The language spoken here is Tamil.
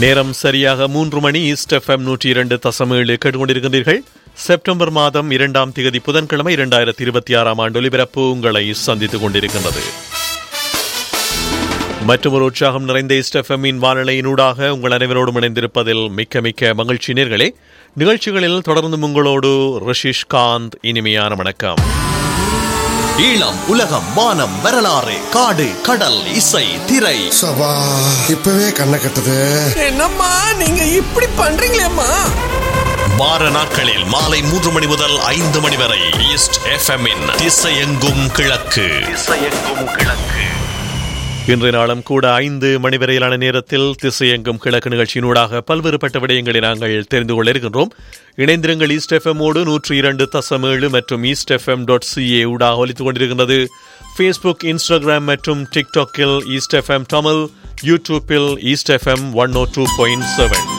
நேரம் சரியாக மூன்று மணி ஈஸ்ட் எஃப்எம் நூற்றி இரண்டு தசம் ஏழு கேட்டுக்கொண்டிருக்கின்றீர்கள் செப்டம்பர் மாதம் இரண்டாம் தேதி புதன்கிழமை இரண்டாயிரத்தி இருபத்தி ஆறாம் ஆண்டு ஒலிபரப்பு உங்களை சந்தித்துக் கொண்டிருக்கின்றது மற்றொரு உற்சாகம் நிறைந்த ஈஸ்ட் எஃப்எம்மின் வானிலையினூடாக உங்கள் அனைவரோடும் இணைந்திருப்பதில் மிக்க மிக்க மகிழ்ச்சி நேர்களே நிகழ்ச்சிகளில் தொடர்ந்து உங்களோடு ரிஷிஷ் காந்த் இனிமையான வணக்கம் ஈழம் உலகம் வானம் வரலாறு காடு கடல் இசை திரை சபா இப்பவே கண்ணை கட்டுது என்னம்மா நீங்க இப்படி பண்றீங்களேம்மா வார நாட்களில் மாலை மூன்று மணி முதல் ஐந்து மணி வரை ஈஸ்ட் எஃப்எம் திசையெங்கும் கிழக்கு திசையெங்கும் கிழக்கு இன்றைய நாளும் கூட ஐந்து மணி வரையிலான நேரத்தில் திசையெங்கும் கிழக்கு நிகழ்ச்சியினூடாக பல்வேறுபட்ட விடயங்களை நாங்கள் தெரிந்து கொள்ள இருக்கின்றோம் இணைந்திருங்கள் ஈஸ்ட் எஃப்எம்மோடு நூற்றி இரண்டு தசம் ஏழு மற்றும் ஈஸ்ட் எஃப்எம் டாட் சிஏ ஊடாக ஒலித்துக் கொண்டிருக்கின்றது ஃபேஸ்புக் இன்ஸ்டாகிராம் மற்றும் டிக்டாக்கில் ஈஸ்ட் எஃப்எம் தமிழ் யூடியூப்பில் east FM one O two point seven